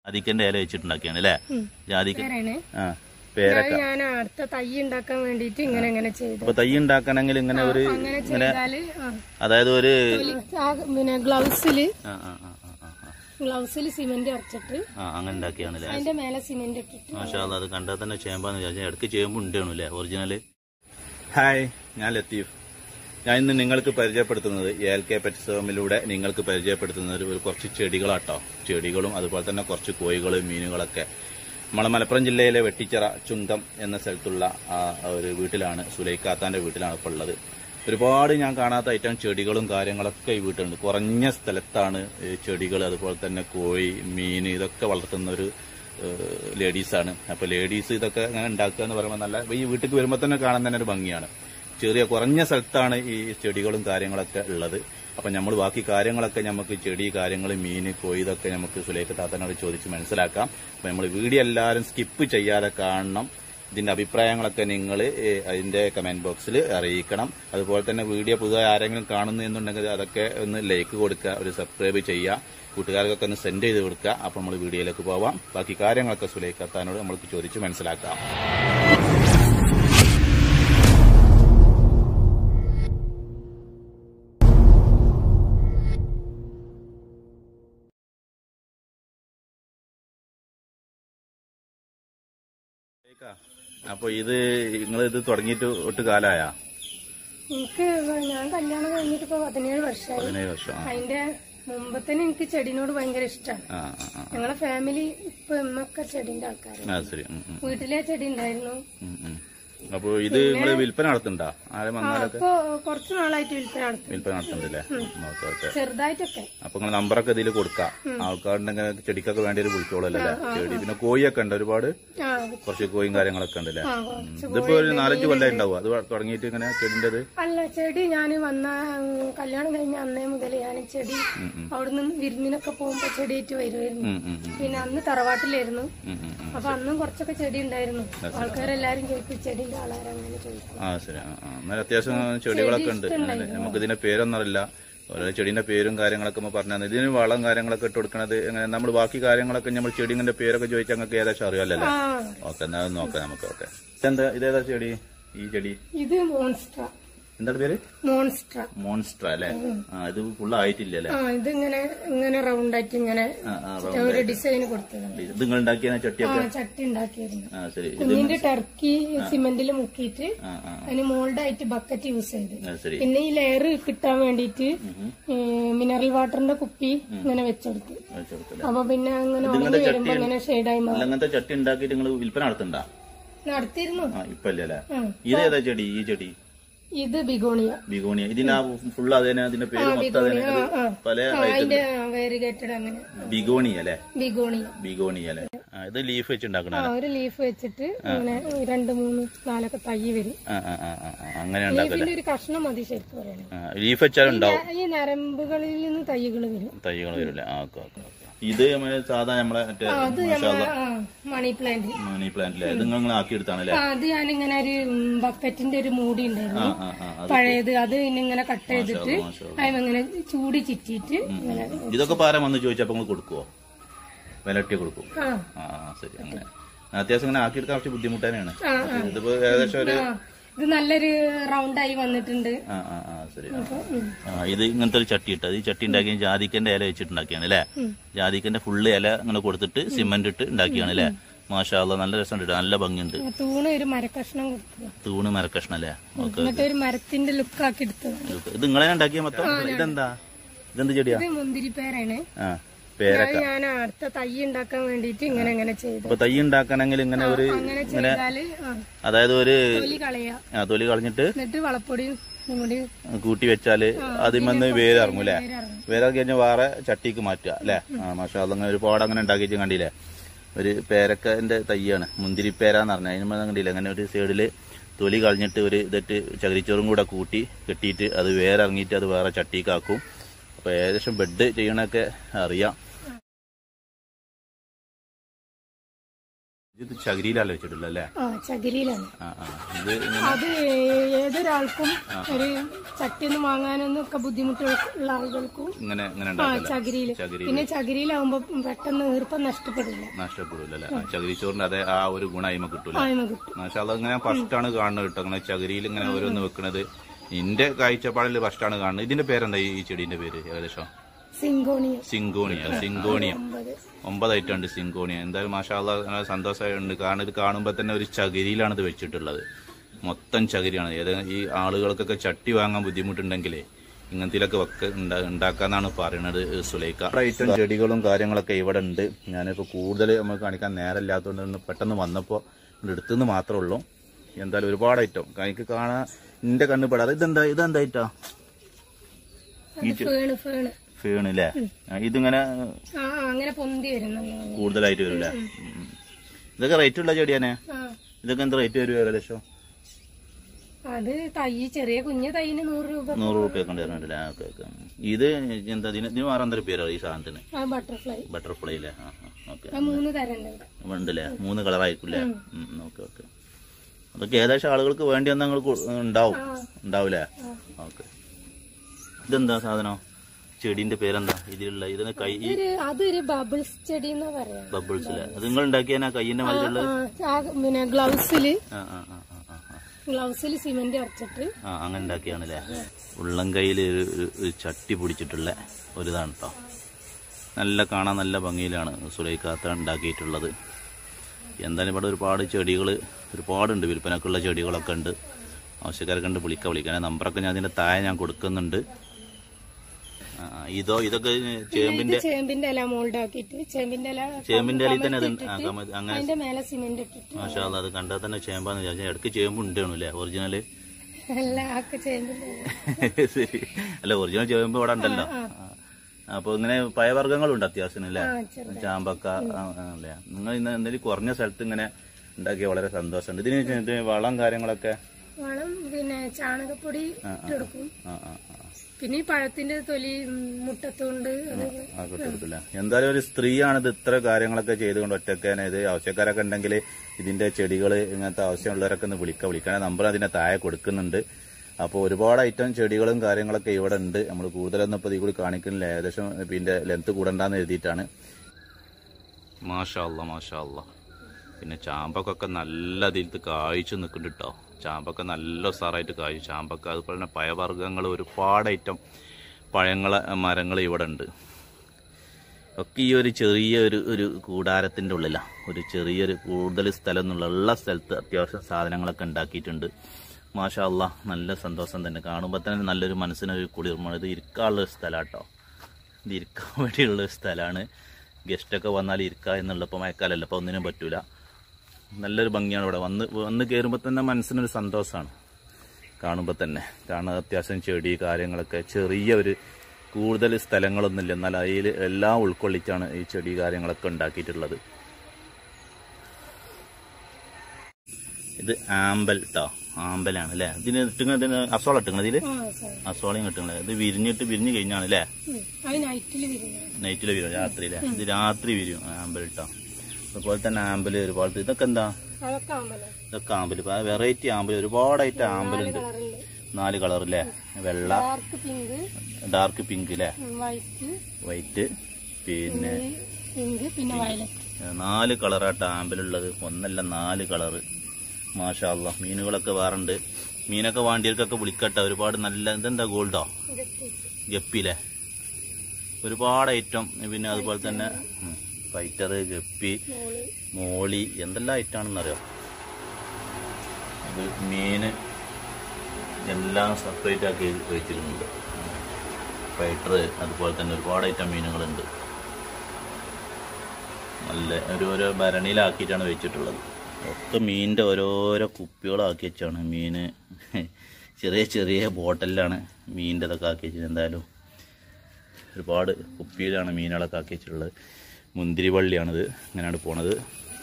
ജാതിക്കന്റെ ഇല വെച്ചിട്ടുണ്ടാക്കിയാണ് അല്ലേ ജാതിക്ക പേരാണ് ആ പേരക്ക അത് ഞാൻ അടുത്ത തൈ ഉണ്ടാക്കാൻ വേണ്ടിട്ട് ഇങ്ങനെ ഇങ്ങനെ ചെയ്തു അപ്പൊ തൈ ഉണ്ടാക്കണമെങ്കിൽ ഇങ്ങനെ ഒരു അങ്ങനെ ചെയ്താല് ആ, അതായത് ഒരു തൊലി- ആ, പിന്നെ ഗ്ലൗസില് ആ ആ ആ ആ, ആ, ആ. ഗ്ലൗസിൽ സിമെന്റ് അടച്ചിട്ട് ആ അങ്ങനെ ഉണ്ടാക്കിയാണല്ലേ അതിന്റെ മേലെ സിമെന്റ് ഇട്ടിട്ട് മാഷാ അല്ലാ, അത് കണ്ടാൽ തന്നെ ചേമ്പാന്ന് വിചാരിച്ചാൽ ഇടയ്ക്ക് ചേമ്പ് ഉണ്ടാണു അല്ലേ ഒറിജിനല് ഹായ് ഞാൻ ലത്തീഫ് ഞാൻ ഇന്ന് നിങ്ങൾക്ക് പരിചയപ്പെടുത്തുന്നത് എൽ കെ പെറ്റ്സോമിലൂടെ നിങ്ങൾക്ക് പരിചയപ്പെടുത്തുന്നത് ഒരു കുറച്ച് ചെടികളാട്ടോ ചെടികളും അതുപോലെ തന്നെ കുറച്ച് കോഴികൾ മീനുകളൊക്കെ നമ്മളെ മലപ്പുറം ജില്ലയിലെ വെട്ടിച്ചിറ ചുങ്കം എന്ന സ്ഥലത്തുള്ള ആ ഒരു വീട്ടിലാണ് സുലൈഖാത്താന്റെ വീട്ടിലാണ് ഇപ്പോൾ ഉള്ളത് ഒരുപാട് ഞാൻ കാണാത്ത ഐറ്റം ചെടികളും കാര്യങ്ങളൊക്കെ ഈ വീട്ടിലുണ്ട് കുറഞ്ഞ സ്ഥലത്താണ് ഈ ചെടികൾ അതുപോലെ തന്നെ കോഴി മീൻ ഇതൊക്കെ വളർത്തുന്ന ഒരു ലേഡീസാണ് അപ്പോൾ ലേഡീസ് ഇതൊക്കെ അങ്ങനെ ഉണ്ടാക്കുക എന്ന് പറയുമ്പോൾ നല്ല ഈ വീട്ടിലേക്ക് വരുമ്പോൾ തന്നെ കാണാൻ തന്നെ ഒരു ഭംഗിയാണ് ചെറിയ കുറഞ്ഞ സ്ഥലത്താണ് ഈ ചെടികളും കാര്യങ്ങളൊക്കെ ഉള്ളത് അപ്പം നമ്മൾ ബാക്കി കാര്യങ്ങളൊക്കെ നമുക്ക് ചെടി കാര്യങ്ങൾ മീൻ കോഴി ഇതൊക്കെ നമുക്ക് സുലേഖ താത്തനോട് ചോദിച്ച് മനസ്സിലാക്കാം അപ്പം നമ്മൾ വീഡിയോ എല്ലാവരും സ്കിപ്പ് ചെയ്യാതെ കാണണം ഇതിന്റെ അഭിപ്രായങ്ങളൊക്കെ നിങ്ങൾ അതിന്റെ കമന്റ് ബോക്സിൽ അറിയിക്കണം അതുപോലെ തന്നെ വീഡിയോ പുതുതായി ആരെങ്കിലും കാണുന്നു എന്നുണ്ടെങ്കിൽ അതൊക്കെ ഒന്ന് ലൈക്ക് കൊടുക്കുക ഒരു സബ്സ്ക്രൈബ് ചെയ്യുക കൂട്ടുകാർക്കൊക്കെ ഒന്ന് സെൻഡ് ചെയ്ത് കൊടുക്കുക അപ്പം നമ്മൾ വീഡിയോയിലേക്ക് പോവാം ബാക്കി കാര്യങ്ങളൊക്കെ സുലൈഖത്താനോട് നമ്മൾക്ക് ചോദിച്ച് മനസ്സിലാക്കാം അപ്പൊ ഇത് നിങ്ങൾ ഇത് തുടങ്ങിയിട്ട് ഒട്ട് കാലായ എനിക്ക് ഞാൻ കല്യാണം കഴിഞ്ഞിട്ട് ഇപ്പൊ പതിനേഴ് വർഷമായി പതിനേഴ് വർഷം ആ. അതിന്റെ മുമ്പത്തന്നെ എനിക്ക് ചെടിനോട് ഭയങ്കര ഇഷ്ടമാണ് ആ ആ, ആ ഞങ്ങളെ ഫാമിലി ഇപ്പൊ ഇന്നൊക്കെ ചെടിന്റെ ആൾക്കാരാണ് ആ ശരി ഉം, ഉം, വീട്ടിലെ ചെടി ഉണ്ടായിരുന്നു ഉം, ഉം. അപ്പൊ ഇത് നിങ്ങൾ വിൽപ്പന നടത്തുന്നുണ്ടോ ആരെ വന്നാലൊക്കെ ഇപ്പൊ കുറച്ചു നാളായിട്ട് വിൽപ്പന നടത്തും വിൽപ്പന നടത്തുന്നുണ്ടല്ലേ ഓക്കെ ഓക്കെ ചെറുതായിട്ടൊക്കെ അപ്പൊ നിങ്ങൾ നമ്പറൊക്കെ ഇതിൽ കൊടുക്കാം ആൾക്കാരുണ്ടെങ്കിൽ ചെടിക്കൊക്കെ വേണ്ടി ഒരു വിളിച്ചോളല്ലേ ചെടി പിന്നെ കോഴിയൊക്കെ ഉണ്ട് ഒരുപാട് ആ കുറച്ച് കോയും കാര്യങ്ങളൊക്കെ ഉണ്ടല്ലേ ആ കുറച്ച് ഇതിപ്പോ ഒരു നാലഞ്ച് കൊല്ലം ഉണ്ടാവും അത് തുടങ്ങിയിട്ട് ഇങ്ങനെ ചെടിൻ്റെത് അല്ല ചെടി ഞാൻ വന്ന ഉം, കല്യാണം കഴിഞ്ഞ അന്നേ മുതൽ ഞാൻ ചെടി അവിടുന്ന് വിരുന്നിനൊക്കെ പോകുമ്പോ ചെടിയായിട്ട് വരുമായിരുന്നു ഉം, ഉം, ഉം, പിന്നെ അന്ന് തറവാട്ടിലായിരുന്നു ഉം, ഉം, ഉം. അപ്പൊ അന്നും കുറച്ചൊക്കെ ചെടി ഉണ്ടായിരുന്നു ആൾക്കാരെല്ലാരും ചോദിക്കും ചെടിന്റെ ആളാരങ്ങനെ ചോദിക്കും ആ ശരി ആ ആ എന്നാൽ അത്യാവശ്യം ചെടികളൊക്കെ ഉണ്ട് അങ്ങനെ നമുക്ക് ഇതിന്റെ പേരൊന്നും അറിയില്ല ഓരോ ചെടീന്റെ പേരും കാര്യങ്ങളൊക്കെ നമ്മൾ പറഞ്ഞു തന്നെ ഇതിന് വളം കാര്യങ്ങളൊക്കെ ഇട്ട് കൊടുക്കണത് എങ്ങനെ നമ്മൾ ബാക്കി കാര്യങ്ങളൊക്കെ നമ്മൾ ചെടിന്റെ പേരൊക്കെ ചോദിച്ചാൽ ഞങ്ങൾക്ക് ഏകദേശം അറിയാമല്ലോ ആ ഓക്കെ എന്നാൽ അത് നോക്കാം നമുക്ക് ഓക്കെ ഇതെന്താ ഇതേതാ ചെടി ഈ ചെടി ഇത് മോൺസ്ട്ര എന്താണ് പേര് മോൺസ്ട്ര മോൺസ്ട്ര അല്ലേ ആ ഇത് ഫുള്ളായിട്ടില്ല അല്ലേ ആ ഇത് ഇങ്ങനെ ഇങ്ങനെ റൗണ്ട് ആയിട്ട് ഇങ്ങനെ ആ ആ ഒരു ഡിസൈൻ കൊടുത്തതാണ് ഇത് നിങ്ങൾ ഉണ്ടാക്കിയ ആ ചട്ടിയൊക്കെ ചട്ടി ഉണ്ടാക്കിയിരുന്നു ആ ശരി ഇത് കുഞ്ഞിന്റെ ടർക്കി സിമെന്റിൽ മുക്കിയിട്ട് ആ ആ അതിന് മോൾഡായിട്ട് ബക്കറ്റ് യൂസ് ചെയ്ത് ആ, ശരി പിന്നെ ഈ ലെയർ കിട്ടാൻ വേണ്ടിയിട്ട് മിനറൽ വാട്ടറിന്റെ കുപ്പി ഇങ്ങനെ വെച്ചെടുത്തു വെച്ചെടുത്തല്ലേ അപ്പൊ പിന്നെ അങ്ങനെ ഉണങ്ങി വരുമ്പോ ഇങ്ങനെ ഷെയ്ഡായി മാറും അല്ല അങ്ങനത്തെ ചട്ടി ഉണ്ടാക്കിയിട്ട് നിങ്ങൾ വിൽപ്പന നടത്തണ്ട നടത്തിയിരുന്നു ആ ഇപ്പൊ അല്ലേ അല്ലേ ആ. ഇതേതാ ചെടി ഈ ചെടി ഇത് ബിഗോണിയ ബിഗോണിയ ഇതിന് ആ ഫുള്ള് അതന്നെ അതിന്റെ പേര് മൊത്തം അതന്നെ ആ, ആ. പല ആ, അതിന്റെ വേരിഗേറ്റഡ് അങ്ങനെ ബിഗോണിയ അല്ലേ ബിഗോണിയ ബിഗോണിയ അല്ലേ ആ, ഇത് ലീഫ് വെച്ചുണ്ടാക്കണ ആ ഒരു ലീഫ് വെച്ചിട്ട് അങ്ങനെ രണ്ട് മൂന്ന് നാലൊക്കെ തൈ വരും ആ ആ ആ ആ, ആ, അങ്ങനെ ഉണ്ടാക്കല്ലേ ലീഫിന്റെ ഒരു കഷ്ണം മതി ശരിക്കും പറയണേ ആ, ലീഫ് വെച്ചാലും ഉണ്ടാവും ഈ നരമ്പുകളിൽ നിന്ന് തൈകൾ വരും തൈകൾ വരില്ലേ ആ ഓക്കെ ഓക്കെ ഓക്കെ. ഇത് നമ്മള് സാധാ നമ്മളെ മറ്റേ അത് നമ്മളെ ആ, മണി പ്ലാന്റ് മണി പ്ലാന്റിലെ ഇത് നിങ്ങൾ ആക്കിയെടുത്താണല്ലേ ആ, അത് ഞാനിങ്ങനെ ഒരു ബക്കറ്റിന്റെ ഒരു മൂടി ഉണ്ടായിരുന്നു ആ ആ അത് പഴയത് അത് ഇങ്ങനെ കട്ട് ചെയ്തിട്ട് മാഷാ അതിങ്ങനെ ചൂടി ചിറ്റിയിട്ട് ഇങ്ങനെ ഇതൊക്കെ പാരം വന്ന് ചോദിച്ചപ്പോ നിങ്ങൾ കൊടുക്കുവോ വിലട്ടി കൊടുക്കും ആ ആ ആ, ശരി അങ്ങനെ അത്യാവശ്യം ഇങ്ങനെ ആക്കിയെടുക്കാൻ കുറച്ച് ബുദ്ധിമുട്ട് തന്നെയാണ് ആ, ഇതിപ്പോ ഏകദേശം ഒരു ആ, ഇത് നല്ലൊരു റൗണ്ട് ആയി വന്നിട്ടുണ്ട് ആ ആ ആ ശരി ആ. ഉം. ആ ഇത് ഇങ്ങനത്തെ ഒരു ചട്ടി ഇട്ടത് ഈ ചട്ടി ഉണ്ടാക്കിയ ജാതിക്കന്റെ ഇല വെച്ചിട്ടുണ്ടാക്കിയാണ് അല്ലേ ജാതിക്കന്റെ ഫുള്ള് ഇല ഇങ്ങനെ കൊടുത്തിട്ട് സിമന്റ് ഇട്ട് ഉണ്ടാക്കിയാണ് അല്ലേ മാഷാല്ല നല്ല രസമുണ്ട് നല്ല ഭംഗിയുണ്ട് തൂണ് ഒരു മരക്കഷ്ണം കൊടുത്തു തൂണ് മരക്കഷ്ണം അല്ലേ ഓക്കെ എന്നിട്ട് ഒരു മരത്തിന്റെ ലുക്ക് ആക്കി എടുത്തത് ഇത് നിങ്ങളെ ഉണ്ടാക്കിയ മൊത്തം ഇതെന്താ ഇതെന്ത് ചെടിയാ ഇത് മുന്തിരിപ്പേരാണ് ആ പേരക്ക ഞാൻ അടുത്ത തൈ ഉണ്ടാക്കാൻ വേണ്ടിട്ട് ഇങ്ങനെ ഇങ്ങനെ ചെയ്തു അപ്പൊ തൈ ഉണ്ടാക്കണമെങ്കിൽ ഇങ്ങനെ ഒരു അങ്ങനെ ചെയ്താല് ആ, അതായത് ഒരു തൊലി കളയാ ആ, തൊലി കളഞ്ഞിട്ട് എന്നിട്ട് വളപ്പൊടിയും ഇതും കൂടി കൂട്ടി വെച്ചാല് അതിന്മന്ന് വേരിറങ്ങും അല്ലേ വേരിറങ്ങും. വേരിറങ്ങി കഴിഞ്ഞാൽ വേറെ ചട്ടിക്ക് മാറ്റുക അല്ലേ ആ മാഷാ അങ്ങനെ ഒരുപാട് അങ്ങനെ ഉണ്ടാക്കിയിട്ട് കണ്ടില്ലേ ഒരു പേരക്കന്റെ തയ്യാണ് മുന്തിരിപ്പേരാന്ന് പറഞ്ഞ അതിന് കണ്ടില്ല അങ്ങനെ ഒരു സൈഡില് തൊലി കളഞ്ഞിട്ട് ഒരു ഇതിട്ട് ചകിരിച്ചോറും കൂടെ കൂട്ടി കെട്ടിയിട്ട് അത് വേരിറങ്ങിയിട്ട് അത് വേറെ ചട്ടിക്കാക്കും അപ്പൊ ഏകദേശം ബെഡ് ചെയ്യണൊക്കെ അറിയാം ഇത് ചകിരിയിലല്ല വെച്ചിട്ടുള്ളത് അല്ലേ ആ ചകിരിയിലാണ് ആ ആ ഇത് ഇങ്ങനെ അത് ഏതൊരാൾക്കും ഒരു ചട്ടിയൊന്നും വാങ്ങാനൊന്നും ഒക്കെ ബുദ്ധിമുട്ടുള്ള ആളുകൾക്കും ഇങ്ങനെ ഇങ്ങനെ ആ ഉണ്ടാക്കല്ലേ ചകിരിയില് ചകിരി പിന്നെ ചകിരിയിലാവുമ്പോ പെട്ടെന്ന് ഈർപ്പം നഷ്ടപ്പെടില്ല നഷ്ടപ്പെടില്ല അല്ലേ ചകിരിച്ചോറിന്റെ അതേ ആ ഒരു ഗുണായ്മ കിട്ടൂല ആയ്മ കിട്ടും പക്ഷെ അതങ്ങനെ ഫസ്റ്റ് ആണ് കാണുന്നത് കേട്ടോ അങ്ങനെ ചകിരിയിൽ ഇങ്ങനെ ഓരോന്ന് വെക്കണത് എന്റെ കാഴ്ചപ്പാടിൽ ഫസ്റ്റ് ആണ് കാണുന്നത് ഇതിന്റെ പേരെന്താ ഈ ചെടീന്റെ പേര് ഏകദേശം സിങ്കോണിയം സിങ്കോണിയ സിങ്കോണിയം ഒമ്പത് ഒമ്പതായിട്ടുണ്ട് സിങ്കോണിയ എന്തായാലും മാഷാല്ല സന്തോഷമായിട്ടുണ്ട് കാരണം ഇത് കാണുമ്പോൾ തന്നെ ഒരു ചകിരിയിലാണ് ഇത് വെച്ചിട്ടുള്ളത് മൊത്തം ചകിരിയാണ് ഏത് ഈ ആളുകൾക്കൊക്കെ ചട്ടി വാങ്ങാൻ ബുദ്ധിമുട്ടുണ്ടെങ്കിലേ ഇങ്ങനത്തിലൊക്കെ വെക്ക ഉണ്ടാ- ഉണ്ടാക്കാന്നാണ് പറയുന്നത് സുലൈക്ക ഐറ്റം ചെടികളും കാര്യങ്ങളൊക്കെ ഇവിടെ ഉണ്ട് ഞാനിപ്പോൾ കൂടുതൽ നമ്മൾ കാണിക്കാൻ നേരമില്ലാത്തതുകൊണ്ട് ഒന്ന് പെട്ടെന്ന് വന്നപ്പോൾ എടുത്തുനിന്ന് മാത്രമേ ഉള്ളൂ എന്തായാലും ഒരുപാട് ഐറ്റം എനിക്ക് കാണാൻ എന്റെ കണ്ണ് പെടാതെ ഇതെന്താ ഇതെന്താ ഐറ്റാ അത് ഫേണ് ഫേണ് ഫേണ് അല്ലേ ഇതിങ്ങനെ ആ ആ, അങ്ങനെ പൊന്തി വരുന്നുള്ളൂ കൂടുതലായിട്ട് വരും അല്ലേ ഉം. ഇതൊക്കെ റേറ്റ് ഉള്ള ചെടിയാണേ ആ ഇതൊക്കെ എന്ത് റേറ്റ് വരും ഏകദേശം അത് തൈ ചെറിയ കുഞ്ഞു തൈന് നൂറ് രൂപ നൂറ് റുപ്യൊക്കെ ഉണ്ടായിരുന്നില്ല ഓക്കെ ഓക്കെ ഇത് എന്താ ഇതിന് ഇതിന് വേറെ എന്തൊരു പേരാണ് ഈ സാധനത്തിന് ആ ബട്ടർഫ്ലൈ ബട്ടർഫ്ലൈ അല്ലേ ആ ഓക്കെ ആ മൂന്ന് തരം ഉണ്ട് ഇവിടെ ഉണ്ടല്ലേ മൂന്ന് കളറായിരിക്കും അല്ലേ ഓക്കെ ഓക്കെ അതൊക്കെ ഏകദേശം ആളുകൾക്ക് വേണ്ടി വന്നാൽ നിങ്ങൾ ഉണ്ടാവും ആ ഉണ്ടാവില്ലേ ആ. ഓക്കെ ഇതെന്താ സാധനം ചെടീന്റെ പേരെന്താ ഇതിലുള്ള ഇതിന് കൈ ഈ ഒരു അതൊരു ബബിൾസ് ചെടി എന്നാ പറയാ ബബിൾസ് അല്ലേ അത് നിങ്ങൾ ഉണ്ടാക്കിയാൽ കയ്യിന്റെ മാതിരിയുള്ള ആ, ആ, പിന്നെ ഗ്ലൗസില് ആ ആ ആ ആ ആ ആ ഗ്ലൗസിൽ സിമെന്റ് അടച്ചിട്ട് ആ അങ്ങനെ ഉണ്ടാക്കിയാണല്ലേ ഉള്ളം കയ്യിൽ ഒരു ഒരു- ഒരു ചട്ടി പിടിച്ചിട്ടുള്ള ഒരിതാണ് കേട്ടോ നല്ല കാണാൻ നല്ല ഭംഗിയിലാണ് സുലൈക്കാത്ത ഉണ്ടാക്കിയിട്ടുള്ളത് എന്തായാലും ഇവിടെ ഒരുപാട് ചെടികൾ ഒരുപാടുണ്ട് വിൽപ്പനക്കുള്ള ചെടികളൊക്കെ ഉണ്ട് ആവശ്യക്കാരൊക്കെ ഉണ്ട് വിളിക്കാം വിളിക്കാൻ നമ്പറൊക്കെ ഞാൻ അതിൻ്റെ താഴെ ഞാൻ കൊടുക്കുന്നുണ്ട് ആ, ആ, ഇതോ ഇതൊക്കെ ചേമ്പിന്റെ ഇത് ചേമ്പിന്റെ ഇല മോൾഡ് ആക്കിയിട്ട് ചേമ്പിന്റെ ഇല ചേമ്പിന്റെ ഇലയിൽ തന്നെ അത് കമഴ്ത്തി ആ, ഇട്ടിട്ട് കമ- അങ്ങനെ അതിന്റെ മേലെ സിമെന്റ് ഇട്ടിട്ട് മാഷാ അല്ലാ, അത് കണ്ടാൽ തന്നെ ചേമ്പാന്ന് വിചാരിച്ചാൽ ഇടയ്ക്ക് ചേമ്പ് ഉണ്ടാണു അല്ലേ ഒറിജിനല് എല്ലാം ആക്കെ ചേമ്പിന്റെ ഇല. ശരി അല്ല ഒറിജിനൽ ചേമ്പ് ഇവിടെ ഉണ്ടല്ലോ ആ. അപ്പൊ ഇങ്ങനെ പയവർഗ്ഗങ്ങളുണ്ട് അത്യാവശ്യം അല്ലേ ആ ചെറുത് ചാമ്പക്ക ആ, ആ, അല്ലേ നിങ്ങൾ ഇന്ന് എന്തെങ്കിലും കുറഞ്ഞ സ്ഥലത്ത് ഇങ്ങനെ ഉണ്ടാക്കിയ വളരെ സന്തോഷമുണ്ട് ഇതിന് ഇത് വളം കാര്യങ്ങളൊക്കെ വളം പിന്നെ ചാണകപ്പൊടി ഇട്ടെടുക്കും ആ ആ ആ പിന്നെ ഈ പഴത്തിന്റെ തൊലി ഉം, മുട്ടത്തുണ്ട് അത് ആ കൊടുത്തില്ല എന്തായാലും ഒരു സ്ത്രീയാണ് ഇത് ഇത്ര കാര്യങ്ങളൊക്കെ ചെയ്തുകൊണ്ട് ഒറ്റക്കേനെ ഇത് ആവശ്യക്കാരൊക്കെ ഉണ്ടെങ്കിൽ ഇതിന്റെ ചെടികൾ ഇങ്ങനത്തെ ആവശ്യമുള്ളവരൊക്കെ ഒന്ന് വിളിക്കുക വിളിക്കണ നമ്പർ അതിന്റെ താഴെ കൊടുക്കുന്നുണ്ട് അപ്പോൾ ഒരുപാട് ഐറ്റം ചെടികളും കാര്യങ്ങളൊക്കെ ഇവിടെ ഉണ്ട് നമ്മൾ കൂടുതലൊന്നും ഇപ്പോൾ ഇതിൽ കൂടി കാണിക്കുന്നില്ല ഏകദേശം ഇതിന്റെ ലെങ്ത് കൂടണ്ടെന്ന് എഴുതിയിട്ടാണ് മാഷാ അല്ല മാഷാ അല്ല പിന്നെ ചാമ്പക്കൊക്കെ നല്ല ഇതിൽ കായ്ച്ചു നിൽക്കുന്നുണ്ട് കേട്ടോ ചാമ്പക്ക നല്ല ഉസാറായിട്ട് കായ്ച്ചു ചാമ്പക്ക അതുപോലെ തന്നെ പഴവർഗ്ഗങ്ങൾ ഒരുപാട് ഐറ്റം പഴങ്ങളെ മരങ്ങൾ ഇവിടെ ഉണ്ട് ഒക്കെ ഈ ഒരു ചെറിയ ഒരു ഒരു കൂടാരത്തിൻ്റെ ഉള്ളിലാണ് ഒരു ചെറിയൊരു കൂടുതൽ സ്ഥലം എന്നുള്ള ഉള്ള സ്ഥലത്ത് അത്യാവശ്യം സാധനങ്ങളൊക്കെ ഉണ്ടാക്കിയിട്ടുണ്ട് മാഷാ അല്ലാ നല്ല സന്തോഷം തന്നെ കാണുമ്പോൾ തന്നെ നല്ലൊരു മനസ്സിനൊരു കുളിർമ ഇത് ഇരിക്കാനുള്ള ഒരു സ്ഥലം കേട്ടോ ഇത് ഇരിക്കാൻ വേണ്ടിയുള്ള ഒരു സ്ഥലമാണ് ഗസ്റ്റൊക്കെ വന്നാൽ ഇരിക്കുക എന്നുള്ള ഇപ്പോൾ മഴക്കാലമല്ല അപ്പോൾ ഒന്നിനും പറ്റൂല നല്ലൊരു ഭംഗിയാണ് ഇവിടെ വന്ന് വന്ന് കയറുമ്പോൾ തന്നെ മനസ്സിനൊരു സന്തോഷമാണ് കാണുമ്പോൾ തന്നെ കാരണം അത്യാവശ്യം ചെടി കാര്യങ്ങളൊക്കെ ചെറിയ ഒരു കൂടുതൽ സ്ഥലങ്ങളൊന്നുമില്ല എന്നാൽ അതിൽ എല്ലാം ഉൾക്കൊള്ളിച്ചാണ് ഈ ചെടി കാര്യങ്ങളൊക്കെ ഉണ്ടാക്കിയിട്ടുള്ളത് ഇത് ആമ്പൽ കേട്ടോ ആമ്പലാണ് അല്ലേ ഇതിന് ഇട്ടുങ്ങ ഇതിന് അസോള ഇട്ടുങ്ങ ഇതിൽ ആ സോറി അസോളയും കിട്ടുന്നത് ഇത് വിരിഞ്ഞിട്ട് വിരിഞ്ഞ് കഴിഞ്ഞാണ് അല്ലേ ഉം. അത് നൈറ്റിൽ വരുന്നത് നൈറ്റിൽ വരും രാത്രിയിലെ ഇത് രാത്രി വരും ആമ്പൽ ഇട്ടോ അതുപോലെ തന്നെ ആമ്പൽ ഒരുപാട് ഇതൊക്കെ എന്താ അതൊക്കെ ആകുമ്പോ ഇതൊക്കെ ആമ്പൽ വെറൈറ്റി ആമ്പൽ ഒരുപാടായിട്ട് ആമ്പലുണ്ട് കളറുണ്ട് നാല് കളർ അല്ലേ വെള്ള ഡാർക്ക് പിങ്ക് ഡാർക്ക് പിങ്ക് അല്ലേ വൈറ്റ് വൈറ്റ് പിന്നെ പിങ്ക് പിന്നെ വയലറ്റ് നാല് കളറായിട്ട് ആമ്പലുള്ളത് ഒന്നല്ല നാല് കളറ് മാഷാല്ല മീനുകളൊക്കെ വേറുണ്ട് മീനൊക്കെ വാണ്ടിയവർക്കൊക്കെ വിളിക്കട്ടെ ഒരുപാട് നല്ല ഇതെന്താ ഗോൾഡോ ഗപ്പിയിലെ ഒരുപാട് ഐറ്റം പിന്നെ അതുപോലെ തന്നെ ഫൈറ്റർ ഗപ്പി മോളി എന്തെല്ലാം ഐറ്റം ആണെന്നറിയോ ഇത് മീന് എല്ലാം സെപ്പറേറ്റ് ആക്കി വെച്ചിട്ടുണ്ട് ഫൈറ്റർ അതുപോലെ തന്നെ ഒരുപാട് ഐറ്റം മീനുകളുണ്ട് നല്ല ഒരു ഓരോ ഭരണിയിലാക്കിയിട്ടാണ് വെച്ചിട്ടുള്ളത് ഒക്കെ മീനിൻ്റെ ഓരോരോ കുപ്പികളാക്കി വെച്ചാണ് മീൻ ചെറിയ ചെറിയ ബോട്ടലിലാണ് മീനിൻ്റെ ഇതൊക്കെ ആക്കി വെച്ചത് എന്തായാലും ഒരുപാട് കുപ്പിയിലാണ് മീനുകളൊക്കെ ആക്കി വെച്ചിട്ടുള്ളത് മുന്തിരി വള്ളിയാണിത് ഇങ്ങനെയാണ് പോണത്